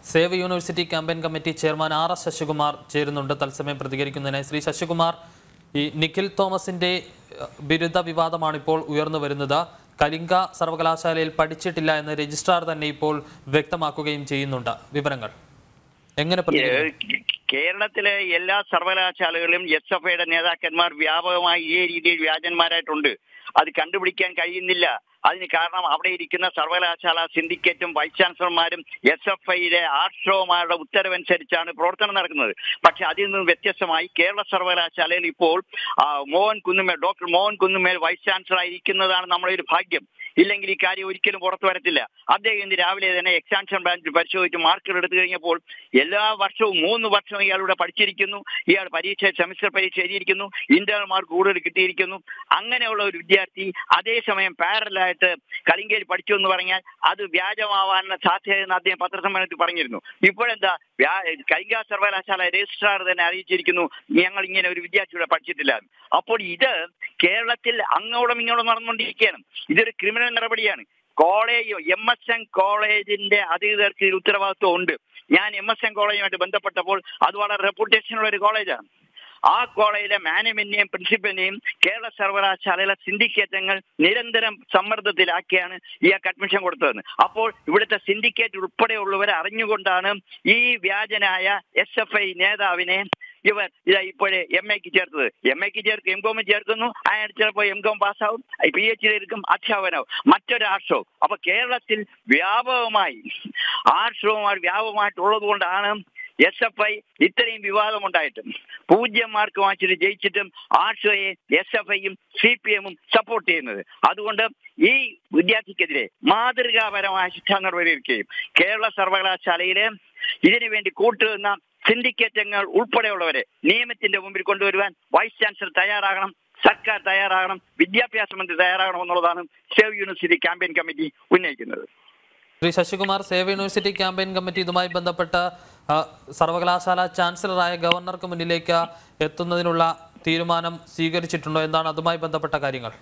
Save university campaign committee chairman R S Sasikumar ചേരുന്നുണ്ട് തത്സമയം പ്രതികരിക്കുന്നതിനായി ശ്രീ ശശികുമാർ ഈ നിഖിൽ തോമസിന്റെ അഹ്, ബിരുദ വിവാദമാണ് ഇപ്പോൾ ഉയർന്നു വരുന്നത് കലിംഗ സർവകലാശാലയിൽ പഠിച്ചിട്ടില്ല എന്ന് രജിസ്ട്രാർ തന്നെ ഇപ്പോൾ വ്യക്തമാക്കുകയും ചെയ്യുന്നുണ്ട് വിവരങ്ങൾ എങ്ങനെ പ്രതികരിക്കും ഏഹ് കേരളത്തിലെ എല്ലാ സർവകലാശാലകളിലും എസ് എഫ് ഐയുടെ നേതാക്കന്മാർ വ്യാപകമായി ഈ രീതിയിൽ വ്യാജന്മാരായിട്ടുണ്ട് അത് കണ്ടുപിടിക്കാൻ കഴിയുന്നില്ല അതിന് കാരണം അവിടെ ഇരിക്കുന്ന സർവകലാശാല സിൻഡിക്കേറ്റും വൈസ് ചാൻസലർമാരും എസ് എഫ് ഐയിലെ ആർട്രോമാരുടെ ഉത്തരവനുസരിച്ചാണ് പ്രവർത്തനം നടക്കുന്നത് പക്ഷെ അതിൽ നിന്നും വ്യത്യസ്തമായി കേരള സർവകലാശാലയിൽ ഇപ്പോൾ ആ, Mohan Kunnummel doctor Mohan Kunnummel vice chancellor ആയിരിക്കുന്നതാണ് നമ്മുടെ ഒരു ഭാഗ്യം ഇല്ലെങ്കിൽ ഈ കാര്യം ഒരിക്കലും പുറത്തു വരത്തില്ല അദ്ദേഹം ഇന്ന് രാവിലെ തന്നെ എക്സാമിഷൻ ബ്രാഞ്ചിൽ പരിശോധിച്ച് മാർക്കുകൾ എടുത്തു കഴിഞ്ഞപ്പോൾ എല്ലാ വർഷവും മൂന്ന് വർഷവും ഇയാളുടെ പഠിച്ചിരിക്കുന്നു ഇയാൾ പരീക്ഷ സെമിസ്റ്റർ പരീക്ഷ എഴുതിയിരിക്കുന്നു ഇന്റർണൽ മാർക്ക് കൂടുതൽ കിട്ടിയിരിക്കുന്നു അങ്ങനെയുള്ള ഒരു വിദ്യാർത്ഥി അതേസമയം പാരലായിട്ട് കലിങ്കയിൽ പഠിച്ചു എന്ന് പറഞ്ഞാൽ അത് വ്യാജമാവാനുള്ള സാധ്യതയെന്ന് അദ്ദേഹം പത്രസമ്മേളനത്തിൽ പറഞ്ഞിരുന്നു ഇപ്പോഴെന്താ വ്യാ- കലിംഗ സർവകലാശാല രജിസ്ട്രാർ തന്നെ അറിയിച്ചിരിക്കുന്നു ഞങ്ങൾ ഇങ്ങനെ ഒരു വിദ്യാർത്ഥിയുടെ പഠിച്ചിട്ടില്ല എന്ന്. അപ്പോൾ ഇത് കേരളത്തിൽ അങ്ങോളം ഇങ്ങോളം നടന്നുകൊണ്ടിരിക്കുകയാണ് ഇതൊരു ക്രിമിനൽ നടപടിയാണ് കോളേജ് എം എസ് എൻ കോളേജിന്റെ അധികൃതർക്ക് ഇതിൽ ഉത്തരവാദിത്വം ഉണ്ട് ഞാൻ എം എസ് എൻ കോളേജുമായിട്ട് ബന്ധപ്പെട്ടപ്പോൾ അത് വളരെ റെപ്യൂട്ടേഷനുള്ള ഒരു കോളേജാണ് ആ കോളേജിലെ മാനേജ്മെന്റിനെയും പ്രിൻസിപ്പലിനെയും കേരള സർവകലാശാലയിലെ സിൻഡിക്കേറ്റങ്ങൾ നിരന്തരം സമ്മർദ്ദത്തിലാക്കിയാണ് ഇയാൾക്ക് അഡ്മിഷൻ കൊടുത്തതെന്ന് അപ്പോൾ ഇവിടുത്തെ സിൻഡിക്കേറ്റ് ഉൾപ്പെടെയുള്ളവരെ അറിഞ്ഞുകൊണ്ടാണ് ഈ വ്യാജനായ എസ് എഫ് ഐ നേതാവിനെ ഇവർ ഇതാ ഇപ്പോഴേ എം എക്ക് ചേർത്തത് എം എക്ക് ചേർക്കും എം കോമിൽ ചേർക്കുന്നു അയാൾ ചിലപ്പോൾ എം കോം പാസ്സാവും പി എച്ച് ഡി എടുക്കും അധ്യാപനവും മറ്റൊരു ആർഷവും അപ്പൊ കേരളത്തിൽ വ്യാപകമായി ആർഷവുമായി വ്യാപകമായിട്ടുള്ളത് കൊണ്ടാണ് എസ് എഫ് ഐ ഇത്രയും വിവാദമുണ്ടായിട്ടും പൂജ്യം മാർക്ക് വാങ്ങിച്ചിട്ട് ജയിച്ചിട്ടും ആർഷയെ എസ് എഫ് ഐയും സി പി എമ്മും സപ്പോർട്ട് ചെയ്യുന്നത് അതുകൊണ്ട് ഈ വിദ്യാർത്ഥിക്കെതിരെ മാതൃകാപരമായ ശിക്ഷാ നടപടി എടുക്കുകയും കേരള സർവകലാശാലയിലെ ഇതിനു വേണ്ടി കൂട്ടുനിന്ന സിൻഡിക്കേറ്റങ്ങൾ ഉൾപ്പെടെയുള്ളവരെ നിയമത്തിന്റെ മുമ്പിൽ കൊണ്ടുവരുവാൻ വൈസ് ചാൻസലർ തയ്യാറാകണം സർക്കാർ തയ്യാറാകണം വിദ്യാഭ്യാസ മന്ത്രി തയ്യാറാകണം എന്നുള്ളതാണ് സേവ് യൂണിവേഴ്സിറ്റി ക്യാമ്പയിൻ കമ്മിറ്റി ഉന്നയിക്കുന്നത് Shri Sasikumar save university campaign committee ഇതുമായി ബന്ധപ്പെട്ട ആ, സർവകലാശാല ചാൻസലറായ ഗവർണർക്ക് മുന്നിലേക്ക് എത്തുന്നതിനുള്ള തീരുമാനം സ്വീകരിച്ചിട്ടുണ്ടോ എന്താണ് അതുമായി ബന്ധപ്പെട്ട കാര്യങ്ങൾ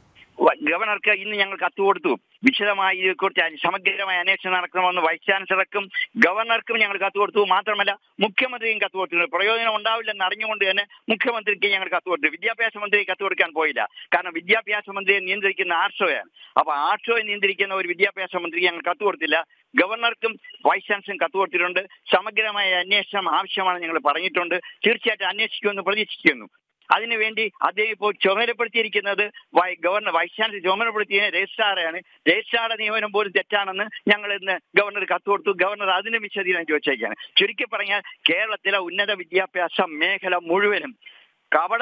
വ- ഗവർണർക്ക് ഇന്ന് ഞങ്ങൾ കത്ത് കൊടുത്തു വിശദമായി ഇതിനെക്കുറിച്ച് അ- സമഗ്രമായ അന്വേഷണം നടക്കണമെന്ന് വൈസ് ചാൻസലർക്കും ഗവർണർക്കും ഞങ്ങൾ കത്ത് കൊടുത്തു മാത്രമല്ല മുഖ്യമന്ത്രിയും കത്ത് കൊടുത്തു പ്രയോജനം ഉണ്ടാവില്ലെന്ന് അറിഞ്ഞുകൊണ്ട് തന്നെ മുഖ്യമന്ത്രിക്ക് ഞങ്ങൾ കത്ത് കൊടുത്തു വിദ്യാഭ്യാസ മന്ത്രി കത്ത് കൊടുക്കാൻ പോയില്ല കാരണം വിദ്യാഭ്യാസ മന്ത്രിയെ നിയന്ത്രിക്കുന്ന ആർഷോയാണ് അപ്പൊ ആർഷോയെ നിയന്ത്രിക്കുന്ന ഒരു വിദ്യാഭ്യാസ മന്ത്രിക്ക് ഞങ്ങൾ കത്ത് കൊടുത്തില്ല ഗവർണർക്കും വൈസ് ചാൻസലറും കത്ത് കൊടുത്തിട്ടുണ്ട് സമഗ്രമായ അന്വേഷണം ആവശ്യമാണ് ഞങ്ങൾ പറഞ്ഞിട്ടുണ്ട് തീർച്ചയായിട്ടും അന്വേഷിക്കുമെന്ന് പ്രതീക്ഷിക്കുന്നു അതിനുവേണ്ടി അദ്ദേഹം ഇപ്പോൾ ചുമതലപ്പെടുത്തിയിരിക്കുന്നത് വൈ- ഗവർണർ വൈസ് ചാൻസലർ ചുമതലപ്പെടുത്തിയ രജിസ്ട്രാറാണ് രജിസ്ട്രാറുടെ നിയമനം പോലും തെറ്റാണെന്ന് ഞങ്ങൾ ഇന്ന് ഗവർണർ കത്ത് കൊടുത്തു ഗവർണർ അതിന് വിശദീകരണം ചോദിച്ചേക്കാണ് ചുരുക്കി പറഞ്ഞാൽ കേരളത്തിലെ ഉന്നത വിദ്യാഭ്യാസ മേഖല മുഴുവനും കപട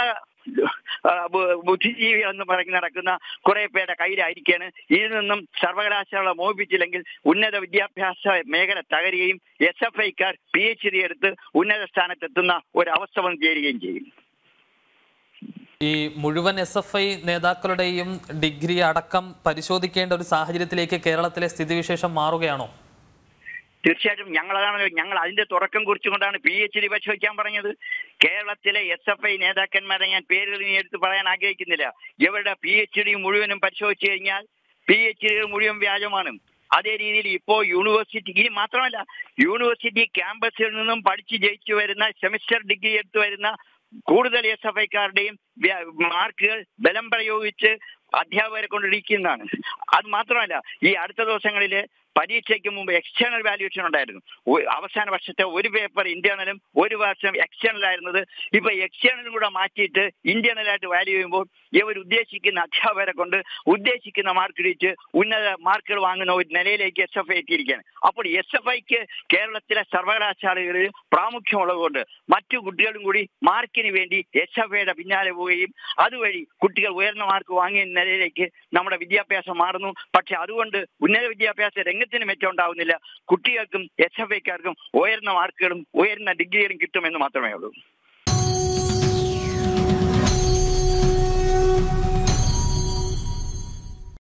ആ, ബു- ബുദ്ധിജീവികൾ എന്ന് പറഞ്ഞ് നടക്കുന്ന കുറെ പേരുടെ കയ്യിലായിരിക്കാണ് ഇതിൽ നിന്നും സർവകലാശാല മോഹിപ്പിച്ചില്ലെങ്കിൽ ഉന്നത വിദ്യാഭ്യാസ മേഖല തകരുകയും എസ് എഫ് ഐക്കാർ പി എച്ച് ഡി എടുത്ത് ഉന്നത സ്ഥാനത്തെത്തുന്ന ഒരു അവസ്ഥ വന്നു ചേരുകയും ചെയ്യും ഈ മുഴുവൻ എസ് എഫ് ഐ നേതാക്കളുടെയും ഡിഗ്രി അടക്കം പരിശോധിക്കേണ്ട ഒരു സാഹചര്യത്തിലേക്ക് കേരളത്തിലെ സ്ഥിതിവിശേഷം മാറുകയാണോ തീർച്ചയായിട്ടും ഞങ്ങളതാണ് ഞങ്ങൾ അതിന്റെ തുടക്കം കുറിച്ചുകൊണ്ടാണ് പി എച്ച് ഡി പരിശോധിക്കാൻ പറഞ്ഞത് കേരളത്തിലെ എസ് എഫ് ഐ നേതാക്കന്മാരെ ഞാൻ പേരുകൾ ഇനി എടുത്ത് പറയാൻ ആഗ്രഹിക്കുന്നില്ല ഇവരുടെ പി എച്ച് ഡി മുഴുവനും പരിശോധിച്ചു കഴിഞ്ഞാൽ പി എച്ച് ഡികൾ മുഴുവൻ വ്യാജമാണ് അതേ രീതിയിൽ ഇപ്പോൾ യൂണിവേഴ്സിറ്റി ഇനി മാത്രമല്ല യൂണിവേഴ്സിറ്റി ക്യാമ്പസിൽ നിന്നും പഠിച്ച് ജയിച്ചു വരുന്ന സെമിസ്റ്റർ ഡിഗ്രി എടുത്തു വരുന്ന കൂടുതൽ എസ് എഫ് ഐക്കാരുടെയും മാർക്കുകൾ ബലം പ്രയോഗിച്ച് അധ്യാപകരെ കൊണ്ടിരിക്കുന്നതാണ് അത് മാത്രമല്ല ഈ അടുത്ത ദിവസങ്ങളില് പരീക്ഷയ്ക്ക് മുമ്പ് എക്സ്റ്റേണൽ വാല്യൂഷൻ ഉണ്ടായിരുന്നു ഒ- അവസാന വർഷത്തെ ഒരു പേപ്പർ ഇന്റേണലും ഒരു വർഷം എക്സ്റ്റേണൽ ആയിരുന്നത് ഇപ്പൊ എക്സ്റ്റേണലും കൂടെ മാറ്റിയിട്ട് ഇന്റേണൽ ആയിട്ട് വാല്യൂ ചെയ്യുമ്പോൾ ഇവർ ഉദ്ദേശിക്കുന്ന അധ്യാപകരെ കൊണ്ട് ഉദ്ദേശിക്കുന്ന മാർക്ക് ഇടിച്ച് ഉന്നത മാർക്കുകൾ വാങ്ങുന്ന ഒരു നിലയിലേക്ക് എസ് എഫ് ഐ എത്തിയിരിക്കുകയാണ് അപ്പോൾ എസ് എഫ് ഐക്ക് കേരളത്തിലെ സർവകലാശാലകളിൽ പ്രാമുഖ്യമുള്ളതുകൊണ്ട് മറ്റു കുട്ടികളും കൂടി മാർക്കിന് വേണ്ടി എസ് എഫ് ഐയുടെ പിന്നാലെ പോവുകയും അതുവഴി കുട്ടികൾ ഉയർന്ന മാർക്ക് വാങ്ങിയ നിലയിലേക്ക് നമ്മുടെ വിദ്യാഭ്യാസം മാറുന്നു പക്ഷെ അതുകൊണ്ട് ഉന്നത വിദ്യാഭ്യാസ രംഗത്തിന് മെച്ചം ഉണ്ടാവുന്നില്ല കുട്ടികൾക്കും എസ് എഫ് ഐക്കാർക്കും ഉയർന്ന മാർക്കുകളും ഉയർന്ന ഡിഗ്രികളും കിട്ടുമെന്ന് മാത്രമേ ഉള്ളൂ